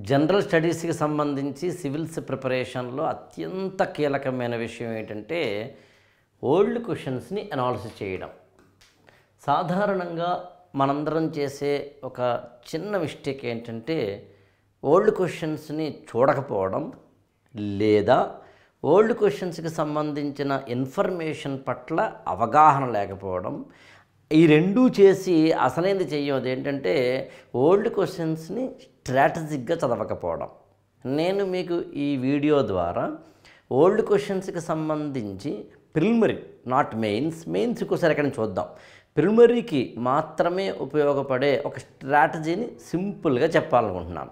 General స్టడీస్కి సంబంధించి civils ప్రిపరేషన్లో అత్యంత కీలకమైన విషయం ఏంటంటే ఓల్డ్ క్వశ్చన్స్ని అనాలిసిస్ చేయడం సాధారణంగా మనందరం చేసే ఒక చిన్న మిస్టేక్ ఏంటంటే ఓల్డ్ క్వశ్చన్స్ని చూడకపోవడం లేదా ఓల్డ్ క్వశ్చన్స్కి సంబంధించిన ఇన్ఫర్మేషన్ పట్ల అవగాహన లేకపోవడం ఈ రెండూ చేసి అసలైంది చెయ్యం ఏంటంటే ఓల్డ్ క్వశ్చన్స్ని స్ట్రాటజిక్గా చదవకపోవడం నేను మీకు ఈ వీడియో ద్వారా ఓల్డ్ క్వశ్చన్స్కి సంబంధించి ప్రిలిమరీ నాట్ మెయిన్స్ మెయిన్స్ ఒకసారి ఎక్కడ చూద్దాం ప్రిలిమరీకి మాత్రమే ఉపయోగపడే ఒక స్ట్రాటజీని సింపుల్గా చెప్పాలనుకుంటున్నాను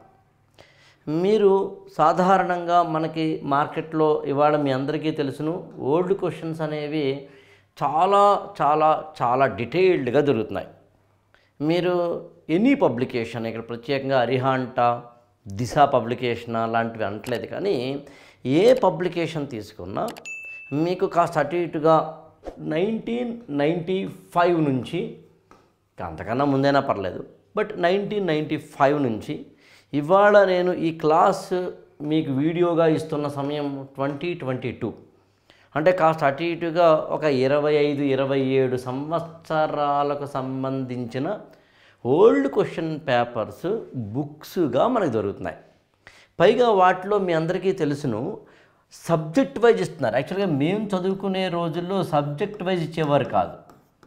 మీరు సాధారణంగా మనకి మార్కెట్లో ఇవాళ మీ అందరికీ తెలుసును ఓల్డ్ క్వశ్చన్స్ అనేవి చాలా చాలా చాలా డీటెయిల్డ్గా దొరుకుతున్నాయి మీరు ఎనీ పబ్లికేషన్ ఇక్కడ ప్రత్యేకంగా అరిహాంట దిశ పబ్లికేషన్ లాంటివి అనట్లేదు కానీ ఏ పబ్లికేషన్ తీసుకున్నా మీకు కాస్త అటు ఇటుగా నైన్టీన్ నైంటీ ఫైవ్ నుంచి అంతకన్నా ముందైనా పర్లేదు బట్ నైన్టీన్ నైంటీ ఫైవ్ నుంచి ఇవాళ నేను ఈ క్లాస్ మీకు వీడియోగా ఇస్తున్న సమయం ట్వంటీ ట్వంటీ టూ అంటే కాస్త అటు ఇటుగా ఒక ఇరవై ఐదు ఇరవై ఏడు సంవత్సరాలకు సంబంధించిన ఓల్డ్ క్వశ్చన్ పేపర్స్ బుక్స్గా మనకు దొరుకుతున్నాయి పైగా వాటిలో మీ అందరికీ తెలుసును సబ్జెక్ట్ వైజ్ ఇస్తున్నారు యాక్చువల్గా మేము చదువుకునే రోజుల్లో సబ్జెక్ట్ వైజ్ ఇచ్చేవారు కాదు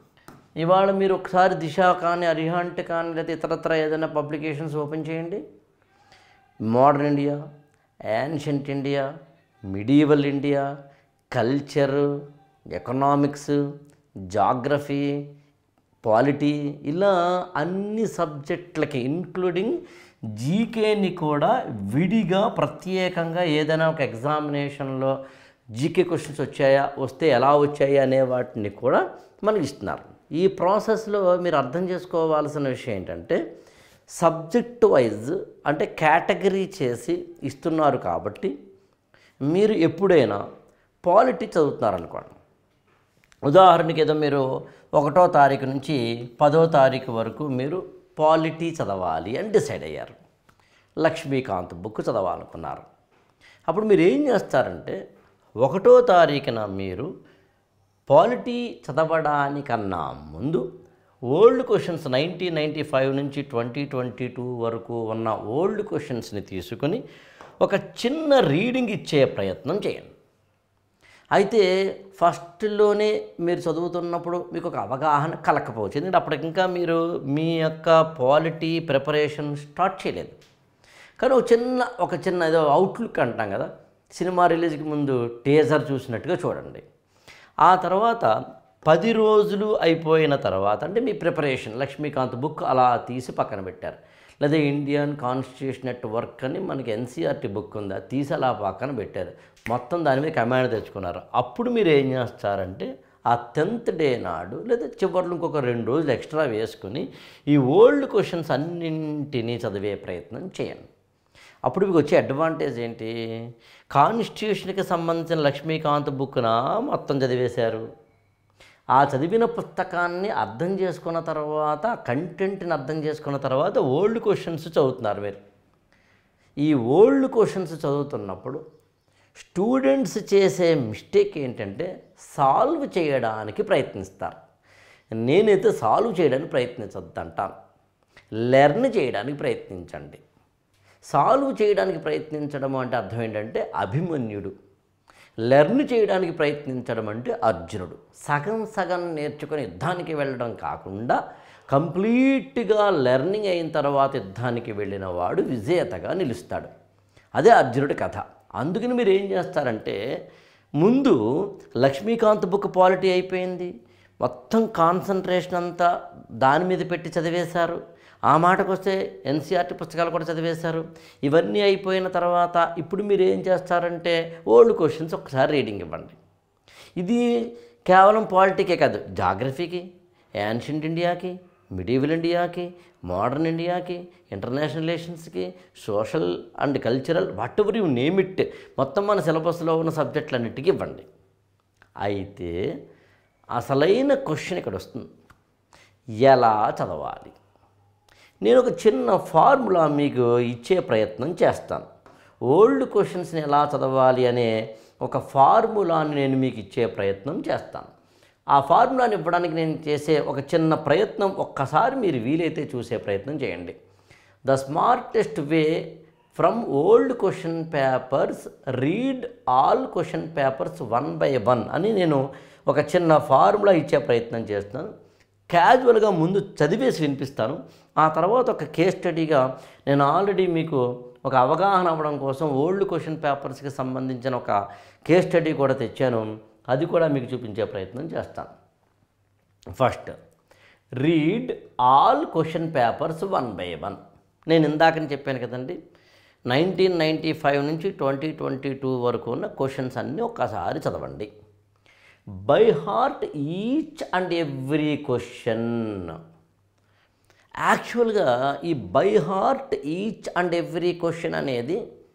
ఇవాళ మీరు ఒకసారి దిశ కానీ అరిహంట్ కానీ లేదా ఇతరత్ర ఏదైనా పబ్లికేషన్స్ ఓపెన్ చేయండి modern India ancient India medieval India culture economics geography polity ఇలా అన్ని సబ్జెక్టులకి ఇన్క్లూడింగ్ జీకేని కూడా విడిగా ప్రత్యేకంగా ఏదైనా ఒక ఎగ్జామినేషన్లో జీకే క్వశ్చన్స్ వచ్చాయా వస్తే ఎలా వచ్చాయి అనే వాటిని కూడా మనకి ఇస్తున్నారు ఈ ప్రాసెస్లో మీరు అర్థం చేసుకోవాల్సిన విషయం ఏంటంటే సబ్జెక్ట్ వైజ్ అంటే కేటగిరీ చేసి ఇస్తున్నారు కాబట్టి మీరు ఎప్పుడైనా పాలిటీ చదువుతున్నారనుకోండి ఉదాహరణకి ఏదో మీరు ఒకటో తారీఖు నుంచి పదో తారీఖు వరకు మీరు పాలిటీ చదవాలి అని డిసైడ్ అయ్యారు లక్ష్మీకాంత్ బుక్ చదవాలనుకున్నారు అప్పుడు మీరు ఏం చేస్తారంటే ఒకటో తారీఖున మీరు పాలిటీ చదవడానికన్నా ముందు old questions nineteen ninety five నుంచి ట్వంటీ ట్వంటీ టూ వరకు ఉన్న ఓల్డ్ క్వశ్చన్స్ని తీసుకుని ఒక చిన్న రీడింగ్ ఇచ్చే ప్రయత్నం చేయండి అయితే ఫస్ట్లోనే మీరు చదువుతున్నప్పుడు మీకు ఒక అవగాహన కలకపోవచ్చు ఎందుకంటే అప్పటికి ఇంకా మీరు మీ యొక్క పాలిటీ ప్రిపరేషన్ స్టార్ట్ చేయలేదు కానీ ఒక చిన్న ఒక చిన్న ఏదో అవుట్లుక్ అంటాం కదా సినిమా రిలీజ్కి ముందు టేజర్ చూసినట్టుగా చూడండి ఆ తర్వాత పది రోజులు అయిపోయిన తర్వాత అంటే మీ ప్రిపరేషన్ లక్ష్మీకాంత్ బుక్ అలా తీసి పక్కన పెట్టారు లేదా ఇండియన్ కాన్స్టిట్యూషన్ నెట్ వర్క్ అని మనకి ఎన్సీఆర్టీ బుక్ ఉంది అది తీసి అలా పక్కన పెట్టారు మొత్తం దాని మీద కమాండ్ తెచ్చుకున్నారు అప్పుడు మీరు ఏం చేస్తారంటే ఆ టెన్త్ డే నాడు లేదా చివరిలో ఇంకొక రెండు రోజులు ఎక్స్ట్రా వేసుకుని ఈ ఓల్డ్ క్వశ్చన్స్ అన్నింటినీ చదివే ప్రయత్నం చేయండి అప్పుడు మీకు వచ్చే అడ్వాంటేజ్ ఏంటి కాన్స్టిట్యూషన్కి సంబంధించిన లక్ష్మీకాంత్ బుక్న మొత్తం చదివేశారు ఆ చదివిన పుస్తకాన్ని అర్థం చేసుకున్న తర్వాత కంటెంట్ని అర్థం చేసుకున్న తర్వాత ఓల్డ్ క్వశ్చన్స్ చదువుతున్నారు మీరు ఈ ఓల్డ్ క్వశ్చన్స్ చదువుతున్నప్పుడు స్టూడెంట్స్ చేసే మిస్టేక్ ఏంటంటే సాల్వ్ చేయడానికి ప్రయత్నిస్తారు నేనైతే సాల్వ్ చేయడానికి ప్రయత్నించొద్దు అంటాను లెర్న్ చేయడానికి ప్రయత్నించండి సాల్వ్ చేయడానికి ప్రయత్నించడం అంటే అర్థం ఏంటంటే అభిమన్యుడు లెర్న్ చేయడానికి ప్రయత్నించడం అంటే అర్జునుడు సగం సగం నేర్చుకొని యుద్ధానికి వెళ్ళడం కాకుండా కంప్లీట్గా లెర్నింగ్ అయిన తర్వాత యుద్ధానికి వెళ్ళిన వాడు విజేతగా నిలుస్తాడు అదే అర్జునుడి కథ అందుకని మీరు ఏం చేస్తారంటే ముందు లక్ష్మీకాంత్ బుక్ పాలిటీ అయిపోయింది మొత్తం కాన్సన్ట్రేషన్ అంతా దాని మీద పెట్టి చదివేశారు ఆ మాటకు వస్తే ఎన్సీఆర్టీ పుస్తకాలు కూడా చదివేశారు ఇవన్నీ అయిపోయిన తర్వాత ఇప్పుడు మీరు ఏం చేస్తారంటే ఓల్డ్ క్వశ్చన్స్ ఒకసారి రీడింగ్ ఇవ్వండి ఇది కేవలం పాలిటీకే కాదు జాగ్రఫీకి యాన్షియంట్ ఇండియాకి మిడీవల్ ఇండియాకి మోడర్న్ ఇండియాకి ఇంటర్నేషనల్ రిలేషన్స్కి social and cultural whatever you name it మొత్తం మన సిలబస్లో ఉన్న సబ్జెక్టులన్నిటికీ ఇవ్వండి అయితే అసలైన క్వశ్చన్ ఇక్కడ వస్తుంది ఎలా చదవాలి నేను ఒక చిన్న ఫార్ములా మీకు ఇచ్చే ప్రయత్నం చేస్తాను ఓల్డ్ క్వశ్చన్స్ని ఎలా చదవాలి అనే ఒక ఫార్ములాని నేను మీకు ఇచ్చే ప్రయత్నం చేస్తాను ఆ ఫార్ములాని ఇవ్వడానికి నేను చేసే ఒక చిన్న ప్రయత్నం ఒక్కసారి మీరు వీలైతే చూసే ప్రయత్నం చేయండి the smartest way from old question papers read all question papers one by one అని నేను ఒక చిన్న ఫార్ములా ఇచ్చే ప్రయత్నం చేస్తున్నాను క్యాజువల్గా ముందు చదివేసి వినిపిస్తాను ఆ తర్వాత ఒక కేస్ స్టడీగా నేను ఆల్రెడీ మీకు ఒక అవగాహన అవ్వడం కోసం ఓల్డ్ క్వశ్చన్ పేపర్స్కి సంబంధించిన ఒక కేస్ స్టడీ కూడా తెచ్చాను అది కూడా మీకు చూపించే ప్రయత్నం చేస్తాను first read all question papers one by one నేను ఇందాకని చెప్పాను కదండి నైన్టీన్ నైంటీ ఫైవ్ నుంచి ట్వంటీ ట్వంటీ టూ వరకు ఉన్న క్వశ్చన్స్ అన్నీ ఒక్కసారి చదవండి by heart each and every question యాక్చువల్గా ఈ by heart each and every question అనేది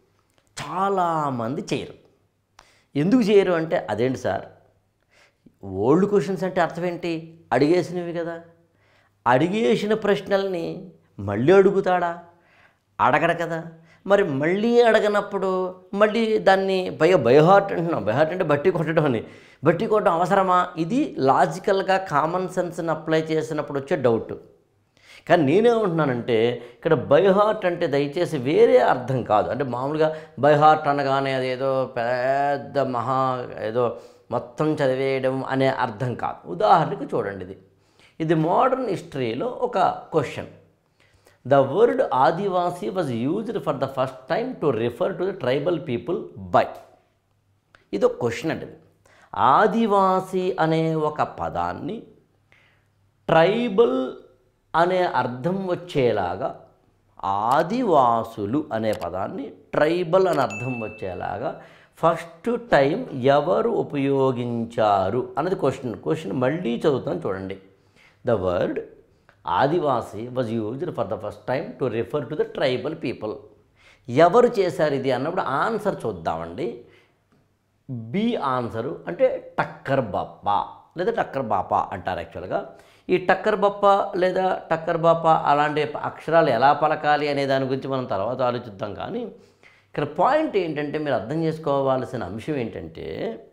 చాలామంది చేయరు ఎందుకు చేయరు అంటే అదేంటి సార్ ఓల్డ్ క్వశ్చన్స్ అంటే అర్థం ఏంటి అడిగేసినవి కదా అడిగేసిన ప్రశ్నల్ని మళ్ళీ అడుగుతాడా అడగడు కదా మరి మళ్ళీ అడగనప్పుడు మళ్ళీ దాన్ని బయ బయహార్ట్ అంటున్నాం బయహార్ట్ అంటే బట్టి కొట్టడం అని బట్టి కొట్టడం అవసరమా ఇది లాజికల్గా కామన్ సెన్స్ని అప్లై చేసినప్పుడు వచ్చే డౌట్ కానీ నేనేమంటున్నానంటే ఇక్కడ బైహార్ట్ అంటే దయచేసి వేరే అర్థం కాదు అంటే మామూలుగా బైహార్ట్ అనగానే అదేదో పెద్ద మహా ఏదో మొత్తం చదివేయడం అనే అర్థం కాదు ఉదాహరణకు చూడండి ఇది ఇది మోడర్న్ హిస్టరీలో ఒక question the word Adivasi was used for the first time to refer to the tribal people by ఇది ఒక క్వశ్చన్ అండి ఆదివాసీ అనే ఒక పదాన్ని ట్రైబల్ అనే అర్థం వచ్చేలాగా ఆదివాసులు అనే పదాన్ని ట్రైబల్ అని అర్థం వచ్చేలాగా ఫస్ట్ టైం ఎవరు ఉపయోగించారు అన్నది క్వశ్చన్ క్వశ్చన్ మళ్ళీ చదువుతాను చూడండి the word Adivasi was used for the first time to refer to the tribal people ఎవరు చేశారు ఇది అన్నప్పుడు ఆన్సర్ చూద్దామండి బి ఆన్సరు అంటే టక్కర్ బప్ప లేదా టక్కర్ బాప అంటారు యాక్చువల్గా ఈ టక్కర్ బప్ప లేదా టక్కర్ బాప అలాంటి అక్షరాలు ఎలా పలకాలి అనే దాని గురించి మనం తర్వాత ఆలోచిద్దాం కానీ ఇక్కడ పాయింట్ ఏంటంటే మీరు అర్థం చేసుకోవాల్సిన అంశం ఏంటంటే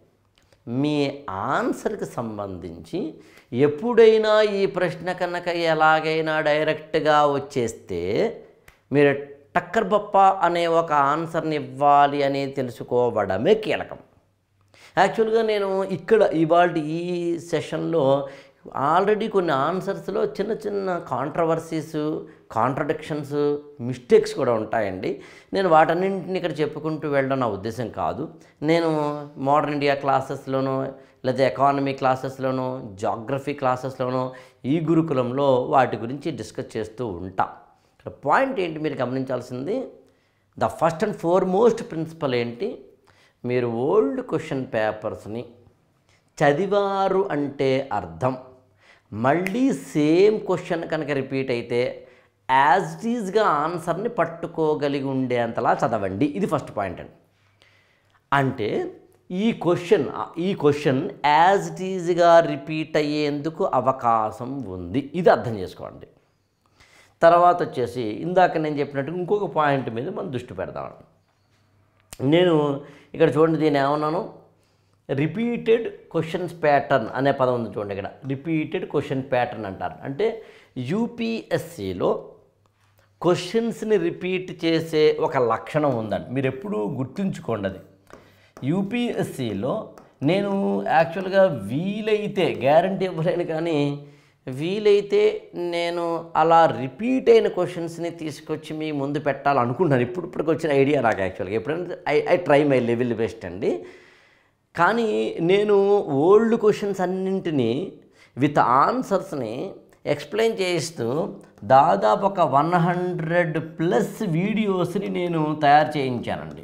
మీ ఆన్సర్కి సంబంధించి ఎప్పుడైనా ఈ ప్రశ్న కనుక ఎలాగైనా డైరెక్ట్గా వచ్చేస్తే మీరు టక్కర్ బప్ప అనే ఒక ఆన్సర్ని ఇవ్వాలి అని తెలుసుకోవడమే కీలకం యాక్చువల్గా నేను ఇక్కడ ఇవాళ ఈ సెషన్లో ఆల్రెడీ కొన్ని ఆన్సర్స్లో చిన్న చిన్న కాంట్రవర్సీస్ కాంట్రడిక్షన్స్ మిస్టేక్స్ కూడా ఉంటాయండి నేను వాటన్నింటిని ఇక్కడ చెప్పుకుంటూ వెళ్ళడం నా ఉద్దేశం కాదు నేను మోడర్న్ ఇండియా క్లాసెస్లోనూ లేదా ఎకానమీ క్లాసెస్లోనూ జాగ్రఫీ క్లాసెస్లోనూ ఈ గురుకులంలో వాటి గురించి డిస్కస్ చేస్తూ ఉంటా ఇక్కడ పాయింట్ ఏంటి మీరు గమనించాల్సింది the first and foremost principle ఏంటి మీరు ఓల్డ్ క్వశ్చన్ పేపర్స్ని చదివారు అంటే అర్థం మళ్ళీ సేమ్ క్వశ్చన్ కనుక రిపీట్ అయితే యాజ్ ఇట్ ఈజ్గా ఆన్సర్ని పట్టుకోగలిగి ఉండేంతలా చదవండి ఇది ఫస్ట్ పాయింట్ అండి అంటే ఈ క్వశ్చన్ ఈ క్వశ్చన్ యాజ్ ఇట్ ఈజ్గా రిపీట్ అయ్యేందుకు అవకాశం ఉంది ఇది అర్థం చేసుకోండి తర్వాత వచ్చేసి ఇందాక నేను చెప్పినట్టు ఇంకొక పాయింట్ మీద మనం దృష్టి పెడదామండి నేను ఇక్కడ చూడండి దీన్ని ఏమన్నాను రిపీటెడ్ క్వశ్చన్స్ ప్యాటర్న్ అనే పదం ఉంది చూడండి ఇక్కడ రిపీటెడ్ క్వశ్చన్ ప్యాటర్న్ అంటారు అంటే యూపీఎస్సిలో క్వశ్చన్స్ని రిపీట్ చేసే ఒక లక్షణం ఉందండి మీరు ఎప్పుడూ గుర్తుంచుకోండి అది యూపీఎస్సిలో నేను యాక్చువల్గా వీలైతే గ్యారంటీ ఇవ్వలేను కానీ వీలైతే నేను అలా రిపీట్ అయిన క్వశ్చన్స్ని తీసుకొచ్చి మీ ముందు పెట్టాలనుకుంటున్నాను ఇప్పుడు ఇప్పటికి వచ్చిన ఐడియా నాకు యాక్చువల్గా ఎప్పుడైనా I I try my level best అండి కానీ నేను ఓల్డ్ క్వశ్చన్స్ అన్నింటినీ విత్ ఆన్సర్స్ని ఎక్స్ప్లెయిన్ చేయిస్తూ దాదాపు ఒక వన్ హండ్రెడ్ ప్లస్ వీడియోస్ని నేను తయారు చేయించానండి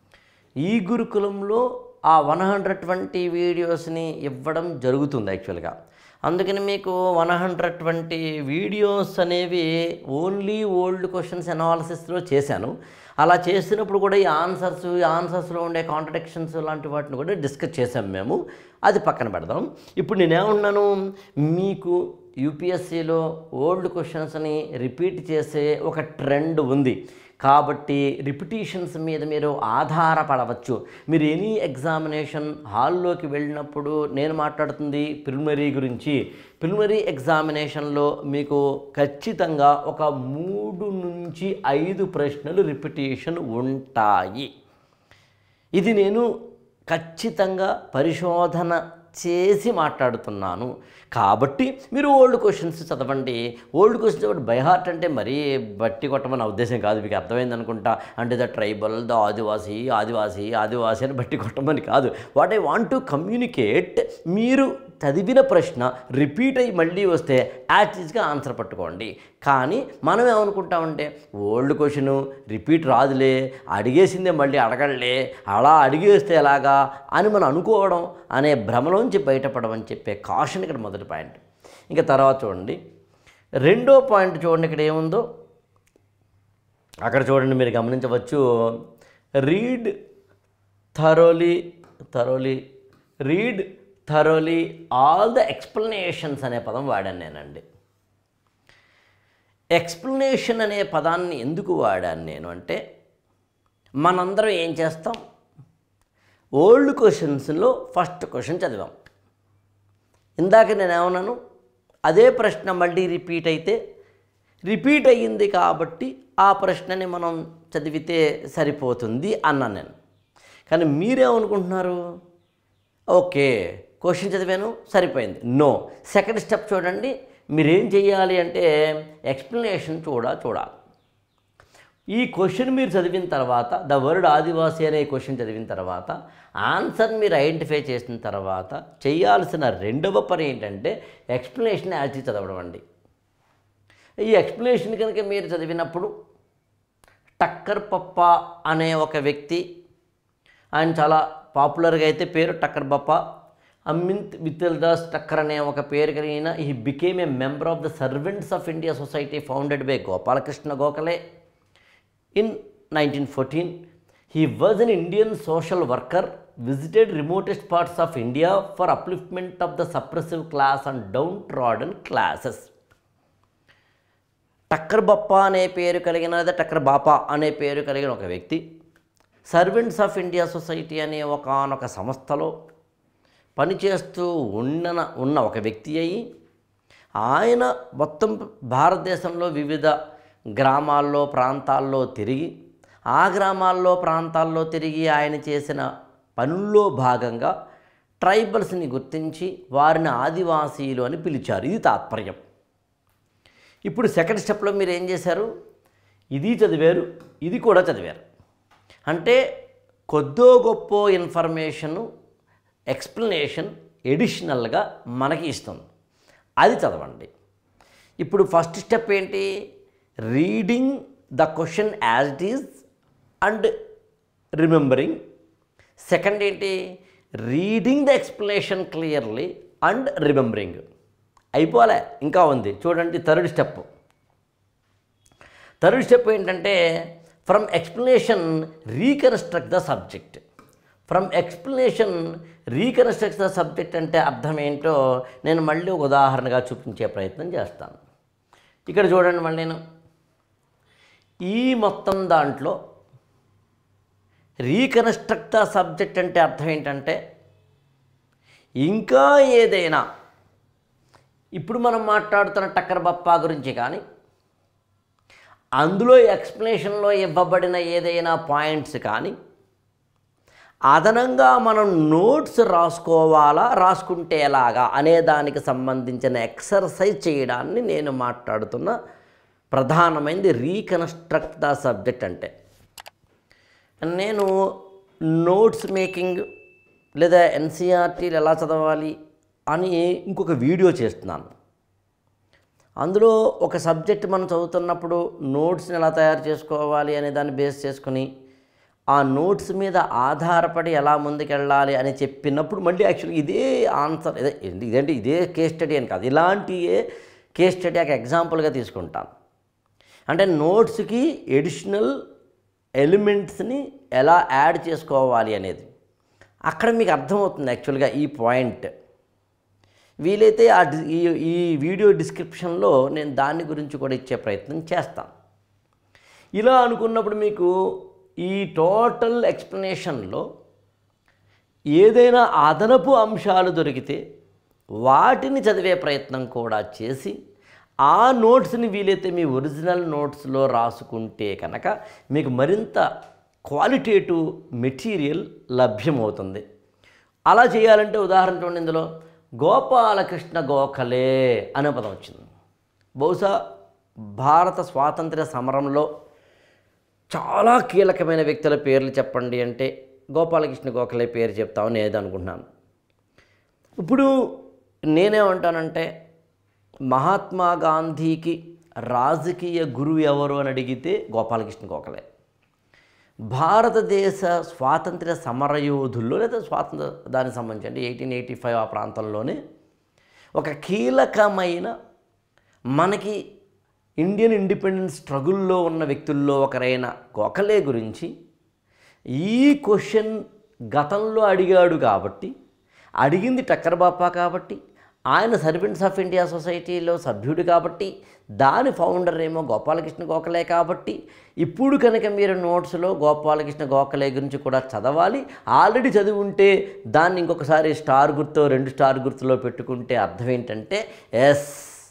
ఈ గురుకులంలో ఆ వన్ హండ్రెడ్ ట్వంటీ వీడియోస్ని ఇవ్వడం జరుగుతుంది యాక్చువల్గా అందుకని మీకు వన్ హండ్రెడ్ ట్వంటీ వీడియోస్ అనేవి ఓన్లీ ఓల్డ్ క్వశ్చన్స్ అనాలిసిస్లో చేశాను అలా చేసినప్పుడు కూడా ఈ ఆన్సర్స్ ఈ ఆన్సర్స్లో ఉండే కాంట్రడిక్షన్స్ లాంటి వాటిని కూడా డిస్కస్ చేసాం మేము అది పక్కన పెడదాం ఇప్పుడు నేనేమన్నాను మీకు యూపీఎస్సీలో ఓల్డ్ క్వశ్చన్స్ని రిపీట్ చేసే ఒక ట్రెండ్ ఉంది కాబట్టి రిపిటీషన్స్ మీద మీరు ఆధారపడవచ్చు మీరు ఎనీ ఎగ్జామినేషన్ హాల్లోకి వెళ్ళినప్పుడు నేను మాట్లాడుతుంది ప్రిలిమరీ గురించి ప్రిలిమరీ ఎగ్జామినేషన్లో మీకు ఖచ్చితంగా ఒక మూడు నుంచి ఐదు ప్రశ్నలు రిపిటీషన్ ఉంటాయి ఇది నేను ఖచ్చితంగా పరిశోధన చేసి మాట్లాడుతున్నాను కాబట్టి మీరు ఓల్డ్ క్వశ్చన్స్ చదవండి ఓల్డ్ క్వశ్చన్స్ చదవండి బై హార్ట్ అంటే మరీ బట్టి కొట్టమని ఉద్దేశం కాదు మీకు అర్థమైంది అనుకుంటా అంటే the tribal the Adivasi Adivasi Adivasi అని బట్టి కొట్టమని కాదు what I want to communicate మీరు చదివిన ప్రశ్న రిపీట్ అయ్యి మళ్ళీ వస్తే యాక్టివ్గా ఆన్సర్ పట్టుకోండి కానీ మనం ఏమనుకుంటామంటే ఓల్డ్ క్వశ్చన్ రిపీట్ రాదులే అడిగేసిందే మళ్ళీ అడగలే అలా అడిగేస్తే ఎలాగా అని మనం అనుకోవడం అనే భ్రమలోంచి బయటపడమని చెప్పే కాషన్ ఇక్కడ మొదటి పాయింట్ ఇంకా తర్వాత చూడండి రెండో పాయింట్ చూడండి ఇక్కడ ఏముందో అక్కడ చూడండి మీరు గమనించవచ్చు read thoroughly thoroughly read thoroughly all the explanations అనే పదం వాడాను నేనండి ఎక్స్ప్లెనేషన్ అనే పదాన్ని ఎందుకు వాడాను నేను అంటే మనందరం ఏం చేస్తాం ఓల్డ్ క్వశ్చన్స్లో ఫస్ట్ క్వశ్చన్ చదివాం ఇందాక నేను ఏమన్నాను అదే ప్రశ్న మళ్ళీ రిపీట్ అయితే రిపీట్ అయ్యింది కాబట్టి ఆ ప్రశ్నని మనం చదివితే సరిపోతుంది అన్నాను నేను కానీ మీరేమనుకుంటున్నారు ఓకే క్వశ్చన్ చదివాను సరిపోయింది నో సెకండ్ స్టెప్ చూడండి మీరేం చేయాలి అంటే ఎక్స్ప్లెనేషన్ చూడ చూడాలి ఈ క్వశ్చన్ మీరు చదివిన తర్వాత ద వర్డ్ ఆదివాసీ అనే క్వశ్చన్ చదివిన తర్వాత ఆన్సర్ మీరు ఐడెంటిఫై చేసిన తర్వాత చేయాల్సిన రెండవ పని ఏంటంటే ఎక్స్ప్లెనేషన్ యాజ్ చదవడం అండి ఈ ఎక్స్ప్లెనేషన్ కనుక మీరు చదివినప్పుడు టక్కర్ పప్ప అనే ఒక వ్యక్తి ఆయన చాలా పాపులర్గా అయితే పేరు టక్కర్ బప్ప అమింత్ మిత్తల్ దాస్ టక్కర్ అనే ఒక పేరు కలిగిన ఈ became a member of the servants of India society founded by Gopalakrishna Gokhale In 1914, he was an Indian social worker, visited remotest parts of India for upliftment of the suppressive class and downtrodden classes. Thakkar Bapa అనే పేరు కలిగిన లేదా టక్కర్ బాపా అనే పేరు కలిగిన ఒక వ్యక్తి servants of India society అనే ఒకనొక సంస్థలో పనిచేస్తూ ఉన్న ఉన్న ఒక వ్యక్తి అయి ఆయన మొత్తం భారతదేశంలో వివిధ గ్రామాల్లో ప్రాంతాల్లో తిరిగి ఆ గ్రామాల్లో ప్రాంతాల్లో తిరిగి ఆయన చేసిన పనుల్లో భాగంగా ట్రైబల్స్ని గుర్తించి వారిని ఆదివాసీలు అని పిలిచారు ఇది తాత్పర్యం ఇప్పుడు సెకండ్ స్టెప్లో మీరు ఏం చేశారు ఇది చదివారు ఇది కూడా చదివారు అంటే కొద్దో గొప్ప ఇన్ఫర్మేషను ఎక్స్ప్లెనేషన్ ఎడిషనల్గా మనకి ఇస్తుంది అది చదవండి ఇప్పుడు ఫస్ట్ స్టెప్ ఏంటి reading the question as it is and remembering second ఏంటి reading the explanation clearly and remembering అయిపోలే ఇంకా ఉంది చూడండి థర్డ్ స్టెప్ థర్డ్ స్టెప్ ఏంటంటే from explanation reconstruct the subject from explanation reconstruct the subject అంటే అర్థం ఏంటో నేను మళ్ళీ ఒక ఉదాహరణగా చూపించే ప్రయత్నం చేస్తాను ఇక్కడ చూడండి మళ్ళీ నేను ఈ మొత్తం దాంట్లో రీకన్స్ట్రక్ట్ ద సబ్జెక్ట్ అంటే అర్థం ఏంటంటే ఇంకా ఏదైనా ఇప్పుడు మనం మాట్లాడుతున్న టక్కర్ బప్పా గురించి కానీ అందులో ఎక్స్ప్లెనేషన్లో ఇవ్వబడిన ఏదైనా పాయింట్స్ కానీ అదనంగా మనం నోట్స్ రాసుకోవాలా రాసుకుంటే ఎలాగా అనే దానికి సంబంధించిన ఎక్సర్సైజ్ చేయడాన్ని నేను మాట్లాడుతున్న ప్రధానమైనది రీకన్స్ట్రక్ట్ ద సబ్జెక్ట్ అంటే నేను నోట్స్ మేకింగ్ లేదా ఎన్సీఆర్టీలు ఎలా చదవాలి అని ఇంకొక వీడియో చేస్తున్నాను అందులో ఒక సబ్జెక్ట్ మనం చదువుతున్నప్పుడు నోట్స్ని ఎలా తయారు చేసుకోవాలి అనే దాన్ని బేస్ చేసుకుని ఆ నోట్స్ మీద ఆధారపడి ఎలా ముందుకెళ్ళాలి అని చెప్పినప్పుడు మళ్ళీ యాక్చువల్గా ఇదే ఆన్సర్ ఇదే ఇదేంటి ఇదే కేస్ స్టడీ అని కాదు ఇలాంటియే కేస్ స్టడీ ఒక ఎగ్జాంపుల్గా తీసుకుంటాను అంటే నోట్స్కి ఎడిషనల్ ఎలిమెంట్స్ని ఎలా యాడ్ చేసుకోవాలి అనేది అక్కడ మీకు అర్థమవుతుంది యాక్చువల్గా ఈ పాయింట్ వీలైతే ఆ డి- ఈ ఈ వీడియో డిస్క్రిప్షన్లో నేను దాని గురించి కూడా ఇచ్చే ప్రయత్నం చేస్తాను ఇలా అనుకున్నప్పుడు మీకు ఈ టోటల్ ఎక్స్ప్లెనేషన్లో ఏదైనా అదనపు అంశాలు దొరికితే వాటిని చదివే ప్రయత్నం కూడా చేసి ఆ నోట్స్ని వీలైతే మీ ఒరిజినల్ నోట్స్లో రాసుకుంటే కనుక మీకు మరింత క్వాలిటేటివ్ మెటీరియల్ లభ్యమవుతుంది అలా చేయాలంటే ఉదాహరణ చూడండి ఇందులో గోపాలకృష్ణ గోఖలే అనే పదం వచ్చింది బహుశా భారత స్వాతంత్ర్య సమరంలో చాలా కీలకమైన వ్యక్తుల పేర్లు చెప్పండి అంటే గోపాలకృష్ణ గోఖలే పేరు చెప్తామని నేను అనుకుంటున్నాను ఇప్పుడు నేనేమంటానంటే మహాత్మా గాంధీకి రాజకీయ గురువు ఎవరు అని అడిగితే గోపాలకృష్ణ గోఖలే భారతదేశ స్వాతంత్ర్య సమరయోధుల్లో లేదా స్వాతంత్ర దానికి సంబంధించి అంటే ఎయిటీన్ ఎయిటీ ఫైవ్ ఆ ప్రాంతంలోనే ఒక కీలకమైన మనకి ఇండియన్ ఇండిపెండెన్స్ స్ట్రగుల్లో ఉన్న వ్యక్తుల్లో ఒకరైన గోఖలే గురించి ఈ క్వశ్చన్ గతంలో అడిగాడు కాబట్టి అడిగింది టక్కర్ బాపా కాబట్టి ఆయన సర్వెంట్స్ ఆఫ్ ఇండియా సొసైటీలో సభ్యుడు కాబట్టి దాని ఫౌండర్ ఏమో గోపాలకృష్ణ గోఖలే కాబట్టి ఇప్పుడు కనుక మీరు నోట్స్లో గోపాలకృష్ణ గోఖలే గురించి కూడా చదవాలి ఆల్రెడీ చదివి ఉంటే దాన్ని ఇంకొకసారి స్టార్ గుర్తు రెండు స్టార్ గుర్తులో పెట్టుకుంటే అర్థం ఏంటంటే ఎస్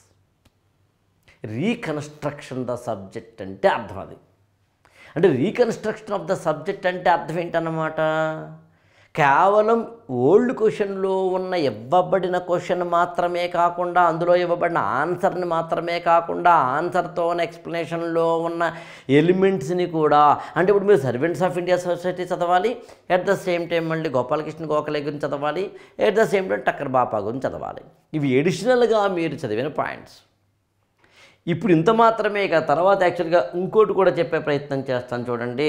రీకన్స్ట్రక్షన్ ద సబ్జెక్ట్ అంటే అర్థం అది అంటే రీకన్స్ట్రక్షన్ ఆఫ్ ద సబ్జెక్ట్ అంటే అర్థం ఏంటన్నమాట కేవలం ఓల్డ్ క్వశ్చన్లో ఉన్న ఇవ్వబడిన క్వశ్చన్ మాత్రమే కాకుండా అందులో ఇవ్వబడిన ఆన్సర్ని మాత్రమే కాకుండా ఆన్సర్తో ఉన్న ఎక్స్ప్లెనేషన్లో ఉన్న ఎలిమెంట్స్ని కూడా అంటే ఇప్పుడు మీరు సర్వెంట్స్ ఆఫ్ ఇండియా సొసైటీ చదవాలి ఎట్ ద సేమ్ టైం మళ్ళీ గోపాలకృష్ణ గోఖలే గురించి చదవాలి at the same time Thakkar Bapa గురించి చదవాలి ఇవి ఎడిషనల్గా మీరు చదివిన పాయింట్స్ ఇప్పుడు ఇంత మాత్రమే ఇక తర్వాత యాక్చువల్గా ఇంకోటి కూడా చెప్పే ప్రయత్నం చేస్తాను చూడండి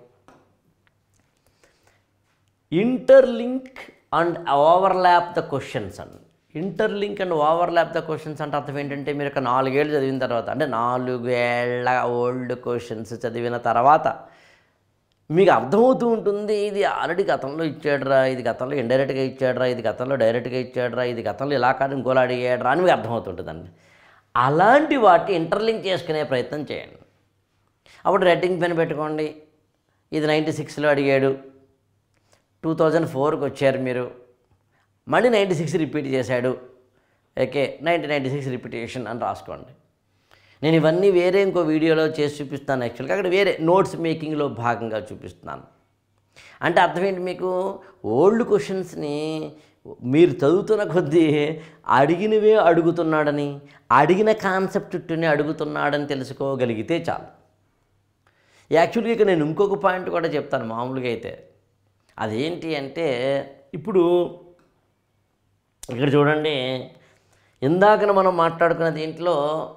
interlink and overlap the questions and interlink and overlap the questions అంటే అర్థం ఏంటంటే మీరు ఒక నాలుగేళ్ళు చదివిన తర్వాత అంటే నాలుగేళ్ల ఓల్డ్ క్వశ్చన్స్ చదివిన తర్వాత మీకు అర్థమవుతూ ఉంటుంది ఇది ఆల్రెడీ గతంలో ఇచ్చాడురా ఇది గతంలో ఇండైరెక్ట్గా ఇచ్చాడురా ఇది గతంలో డైరెక్ట్గా ఇచ్చాడురా ఇది గతంలో ఇలా కాదు ఇంకోలా అడిగాడురా అని మీకు అర్థమవుతుంటుందండి అలాంటి వాటి ఇంటర్లింక్ చేసుకునే ప్రయత్నం చేయండి అప్పుడు రెడ్డింగ్ పెన్ పెట్టుకోండి ఇది నైంటీ సిక్స్లో అడిగాడు టూ థౌజండ్ ఫోర్కి వచ్చారు మీరు మళ్ళీ నైంటీ సిక్స్ రిపీట్ చేశాడు okay ninety ninety six repetition అని రాసుకోండి నేను ఇవన్నీ వేరే ఇంకో వీడియోలో చేసి చూపిస్తాను యాక్చువల్గా అక్కడ వేరే నోట్స్ మేకింగ్లో భాగంగా చూపిస్తున్నాను అంటే అర్థం ఏంటి మీకు ఓల్డ్ క్వశ్చన్స్ని మీరు చదువుతున్న కొద్దీ అడిగినవే అడుగుతున్నాడని అడిగిన కాన్సెప్ట్ చుట్టూనే అడుగుతున్నాడని తెలుసుకోగలిగితే చాలు యాక్చువల్గా ఇక నేను ఇంకొక పాయింట్ కూడా చెప్తాను మామూలుగా అయితే అదేంటి అంటే ఇప్పుడు ఇక్కడ చూడండి ఇందాకన మనం మాట్లాడుకున్న దీంట్లో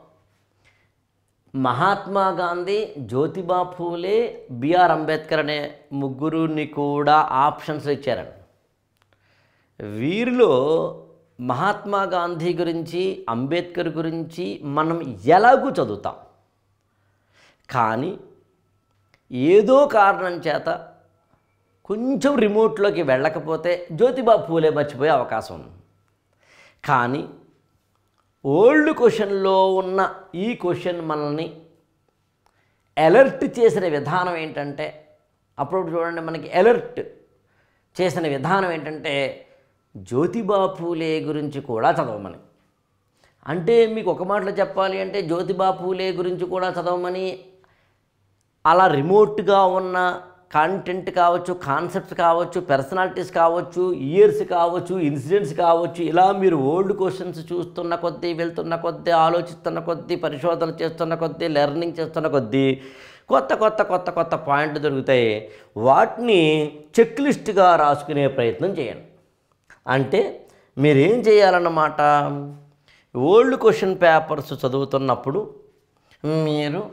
మహాత్మా గాంధీ జ్యోతిబా ఫూలే బిఆర్ అంబేద్కర్ అనే ముగ్గురుని కూడా ఆప్షన్స్ ఇచ్చారండి వీరిలో మహాత్మా గాంధీ గురించి అంబేద్కర్ గురించి మనం ఎలాగూ చదువుతాం కానీ ఏదో కారణం చేత కొంచెం రిమోట్లోకి వెళ్ళకపోతే జ్యోతిబా పూలే మర్చిపోయే అవకాశం ఉంది కానీ ఓల్డ్ క్వశ్చన్లో ఉన్న ఈ క్వశ్చన్ మనల్ని అలర్ట్ చేసిన విధానం ఏంటంటే అప్పుడు చూడండి మనకి అలర్ట్ చేసిన విధానం ఏంటంటే జ్యోతిబా పూలే గురించి కూడా చదవమని అంటే మీకు ఒక మాటలో చెప్పాలి అంటే జ్యోతిబా పూలే గురించి కూడా చదవమని అలా రిమోట్గా ఉన్న కాంటెంట్ కావచ్చు కాన్సెప్ట్స్ కావచ్చు పర్సనాలిటీస్ కావచ్చు ఇయర్స్ కావచ్చు ఇన్సిడెంట్స్ కావచ్చు ఇలా మీరు ఓల్డ్ క్వశ్చన్స్ చూస్తున్న కొద్దీ వెళ్తున్న కొద్దీ ఆలోచిస్తున్న కొద్దీ పరిశోధన చేస్తున్న కొద్దీ లెర్నింగ్ చేస్తున్న కొద్దీ కొత్త కొత్త కొత్త కొత్త పాయింట్లు దొరుకుతాయి వాటిని చెక్ లిస్ట్గా రాసుకునే ప్రయత్నం చేయండి అంటే మీరేం చేయాలన్నమాట ఓల్డ్ క్వశ్చన్ పేపర్స్ చదువుతున్నప్పుడు మీరు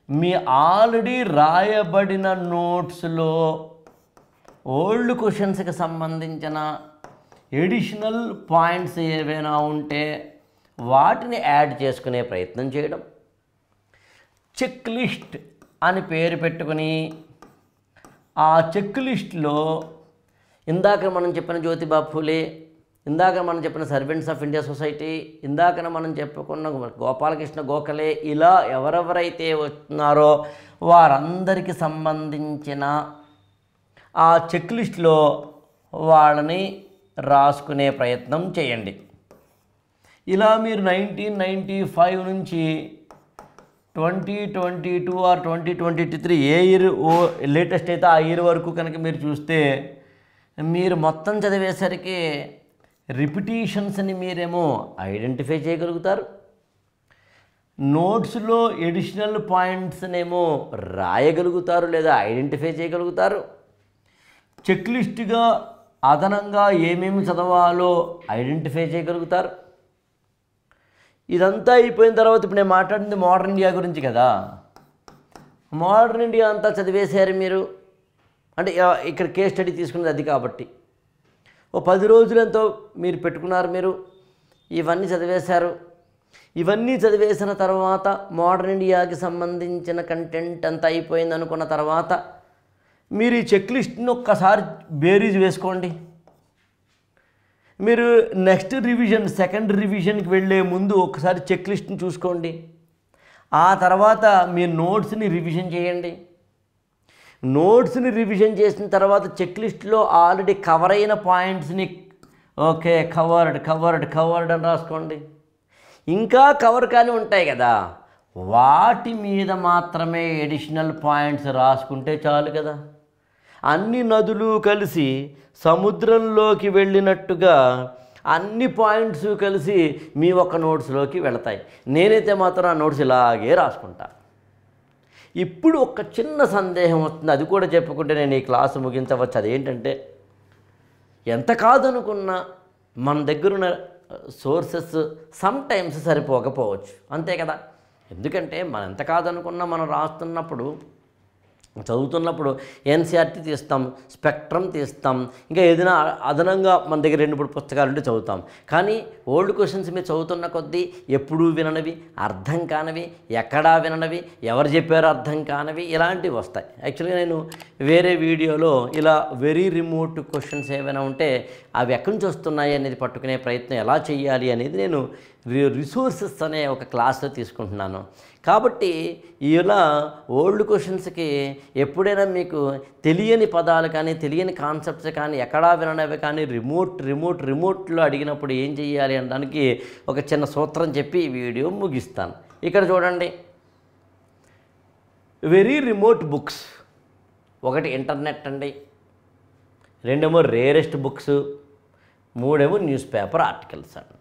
మీ ఆల్రెడీ రాయబడిన నోట్స్లో ఓల్డ్ క్వశ్చన్స్కి సంబంధించిన ఎడిషనల్ పాయింట్స్ ఏవైనా ఉంటే వాటిని యాడ్ చేసుకునే ప్రయత్నం చేయడం చెక్ లిస్ట్ అని పేరు పెట్టుకుని ఆ చెక్ లిస్ట్లో ఇందాక మనం చెప్పిన జ్యోతిబా ఫులే ఇందాక మనం చెప్పిన సర్వెంట్స్ ఆఫ్ ఇండియా సొసైటీ ఇందాక మనం చెప్పుకున్న గోపాలకృష్ణ గోఖలే ఇలా ఎవరెవరైతే వస్తున్నారో వారందరికి సంబంధించిన ఆ చెక్ లిస్ట్లో వాళ్ళని రాసుకునే ప్రయత్నం చేయండి ఇలా మీరు నైన్టీన్ నైంటీ ఫైవ్ నుంచి twenty twenty two or twenty twenty three a year ఓ లేటెస్ట్ అయితే ఆ ఇయర్ వరకు కనుక మీరు చూస్తే మీరు మొత్తం చదివేసరికి రిపిటీషన్స్ని మీరేమో ఐడెంటిఫై చేయగలుగుతారు నోట్స్లో ఎడిషనల్ పాయింట్స్నేమో రాయగలుగుతారు లేదా ఐడెంటిఫై చేయగలుగుతారు చెక్ లిస్ట్గా అదనంగా ఏమేమి చదవాలో ఐడెంటిఫై చేయగలుగుతారు ఇదంతా అయిపోయిన తర్వాత ఇప్పుడు నేను మాట్లాడింది మోడర్న్ ఇండియా గురించి కదా మోడర్న్ ఇండియా అంతా చదివేశారు మీరు అంటే ఆ- ఇక్కడ కేస్ స్టడీ తీసుకున్నది అది కాబట్టి ఓ పది రోజులు ఎంతో మీరు పెట్టుకున్నారు మీరు ఇవన్నీ చదివేశారు ఇవన్నీ చదివేసిన తర్వాత మోడర్న్ ఇండియాకి సంబంధించిన కంటెంట్ అంతా అయిపోయింది అనుకున్న తర్వాత మీరు ఈ చెక్ లిస్ట్ని ఒక్కసారి బేరీజ్ వేసుకోండి మీరు నెక్స్ట్ రివిజన్ సెకండ్ రివిజన్కి వెళ్ళే ముందు ఒకసారి చెక్ లిస్ట్ని చూసుకోండి ఆ తర్వాత మీ నోట్స్ని రివిజన్ చేయండి నోట్స్ని రివిజన్ చేసిన తర్వాత చెక్ లిస్ట్లో ఆల్రెడీ కవర్ అయిన పాయింట్స్ని ఓకే కవర్డ్ కవర్డ్ కవర్డ్ అని రాసుకోండి ఇంకా కవర్ కానీ ఉంటాయి కదా వాటి మీద మాత్రమే ఎడిషనల్ పాయింట్స్ రాసుకుంటే చాలు కదా అన్ని నదులు కలిసి సముద్రంలోకి వెళ్ళినట్టుగా అన్ని పాయింట్స్ కలిసి మీ ఒక్క నోట్స్లోకి వెళతాయి నేనైతే మాత్రం ఆ నోట్స్ ఇలాగే రాసుకుంటా ఇప్పుడు ఒక చిన్న సందేహం వస్తుంది అది కూడా చెప్పుకుంటే నేను ఈ క్లాసు ముగించవచ్చు అదేంటంటే ఎంత కాదనుకున్నా మన దగ్గరున్న సోర్సెస్ సమ్ టైమ్స్ సరిపోకపోవచ్చు అంతే కదా ఎందుకంటే మనం ఎంత కాదనుకున్నా మనం రాస్తున్నప్పుడు చదువుతున్నప్పుడు ఎన్సీఆర్టీ తీస్తాం స్పెక్ట్రమ్ తీస్తాం ఇంకా ఏదైనా అదనంగా మన దగ్గర రెండు మూడు పుస్తకాలు ఉంటే చదువుతాం కానీ ఓల్డ్ క్వశ్చన్స్ మీరు చదువుతున్న కొద్దీ ఎప్పుడూ విననివి అర్థం కానివి ఎక్కడా విననివి ఎవరు చెప్పారో అర్థం కానివి ఇలాంటివి వస్తాయి యాక్చువల్గా నేను వేరే వీడియోలో ఇలా వెరీ రిమోట్ క్వశ్చన్స్ ఏమైనా ఉంటే అవి ఎక్కడి నుంచి వస్తున్నాయి అనేది పట్టుకునే ప్రయత్నం ఎలా చేయాలి అనేది నేను రి- రిసోర్సెస్ అనే ఒక క్లాస్లో తీసుకుంటున్నాను కాబట్టి ఇలా ఓల్డ్ క్వశ్చన్స్కి ఎప్పుడైనా మీకు తెలియని పదాలు కానీ తెలియని కాన్సెప్ట్స్ కానీ ఎక్కడా విననివి కానీ రిమోట్ రిమోట్ రిమోట్లో అడిగినప్పుడు ఏం చేయాలి అనడానికి ఒక చిన్న సూత్రం చెప్పి ఈ వీడియో ముగిస్తాను ఇక్కడ చూడండి వెరీ రిమోట్ బుక్స్ ఒకటి ఇంటర్నెట్ అండి రెండేమో రేరెస్ట్ బుక్స్ మూడేమో న్యూస్ పేపర్ ఆర్టికల్స్ అండి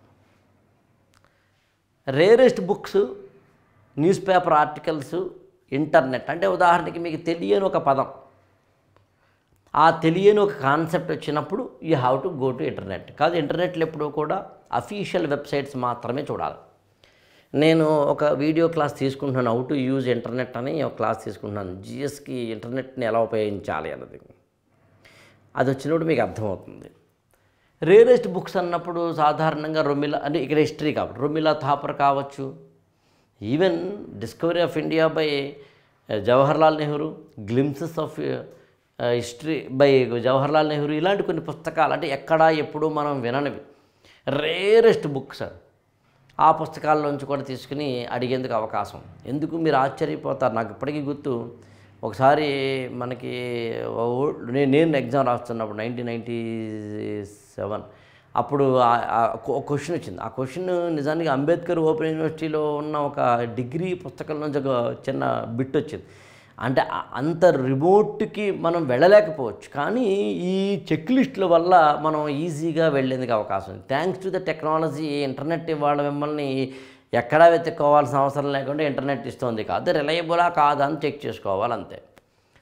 rarest books newspaper articles internet అంటే ఉదాహరణకి మీకు తెలియని ఒక పదం ఆ తెలియని ఒక కాన్సెప్ట్ వచ్చినప్పుడు you have to go to internet కాదు ఇంటర్నెట్లో ఎప్పుడూ కూడా అఫీషియల్ వెబ్సైట్స్ మాత్రమే చూడాలి నేను ఒక వీడియో క్లాస్ తీసుకుంటున్నాను హౌ టు యూజ్ ఇంటర్నెట్ అని ఒక క్లాస్ తీసుకుంటున్నాను జిఎస్కి ఇంటర్నెట్ని ఎలా ఉపయోగించాలి అన్నది అది వచ్చినప్పుడు మీకు అర్థమవుతుంది రేరెస్ట్ బుక్స్ అన్నప్పుడు సాధారణంగా రొమిలా అంటే ఇక్కడ హిస్టరీ కాబట్టి రొమిలా థాపర్ కావచ్చు even discovery of India by Jawaharlal Nehru glimpses of history by Jawaharlal Nehru ఇలాంటి కొన్ని పుస్తకాలు అంటే ఎక్కడా ఎప్పుడూ మనం విననివి రేరెస్ట్ బుక్స్ ఆ పుస్తకాల్లోంచి కూడా తీసుకుని అడిగేందుకు అవకాశం ఎందుకు మీరు ఆశ్చర్యపోతారు నాకు ఇప్పటికీ గుర్తు ఒకసారి మనకి ఓ- నే- నేను ఎగ్జామ్ రాస్తున్నప్పుడు నైన్టీన్ నైంటీ సెవెన్ అప్పుడు ఒక క్వశ్చన్ వచ్చింది ఆ క్వశ్చన్ నిజానికి అంబేద్కర్ ఓపెన్ యూనివర్సిటీలో ఉన్న ఒక డిగ్రీ పుస్తకం నుంచి ఒక చిన్న బిట్ వచ్చింది అంటే ఆ- అంత రిమోట్కి మనం వెళ్ళలేకపోవచ్చు కానీ ఈ చెక్ లిస్టుల వల్ల మనం ఈజీగా వెళ్ళేందుకు అవకాశం ఉంది thanks to the technology internet ఇవాళ మిమ్మల్ని ఎక్కడా వెతుక్కోవాల్సిన అవసరం లేకుండా ఇంటర్నెట్ ఇస్తుంది కాదు రిలయబులా కాదా అని చెక్ చేసుకోవాలి అంతే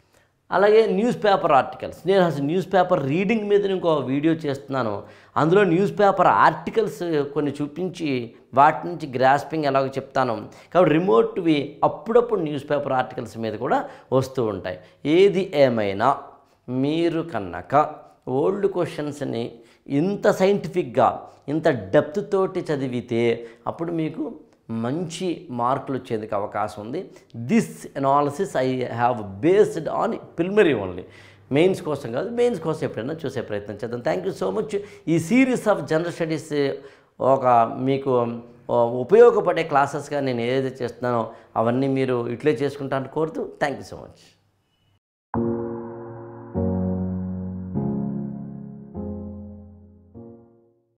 అలాగే న్యూస్ పేపర్ ఆర్టికల్స్ నేను అసలు న్యూస్ పేపర్ రీడింగ్ మీద ఇంకో వీడియో చేస్తున్నాను అందులో న్యూస్ పేపర్ ఆర్టికల్స్ కొన్ని చూపించి వాటి నుంచి గ్రాస్పింగ్ ఎలాగో చెప్తాను కాబట్టి రిమోట్వి అప్పుడప్పుడు న్యూస్ పేపర్ ఆర్టికల్స్ మీద కూడా వస్తూ ఉంటాయి ఏది ఏమైనా మీరు కనుక ఓల్డ్ క్వశ్చన్స్ని ఇంత సైంటిఫిక్గా ఇంత డెప్త్ తోటి చదివితే అప్పుడు మీకు మంచి మార్కులు వచ్చేందుకు అవకాశం ఉంది this analysis I have based on preliminary only mains కోసం కాదు మెయిన్స్ కోసం ఎప్పుడైనా చూసే ప్రయత్నం చేద్దాం థ్యాంక్ యూ సో మచ్ ఈ సిరీస్ ఆఫ్ జనరల్ స్టడీస్ ఒక మీకు ఆ, ఉపయోగపడే క్లాసెస్గా నేను ఏదైతే చేస్తున్నానో అవన్నీ మీరు ఇట్లే చేసుకుంటాను కోరుతూ థ్యాంక్ యూ సో మచ్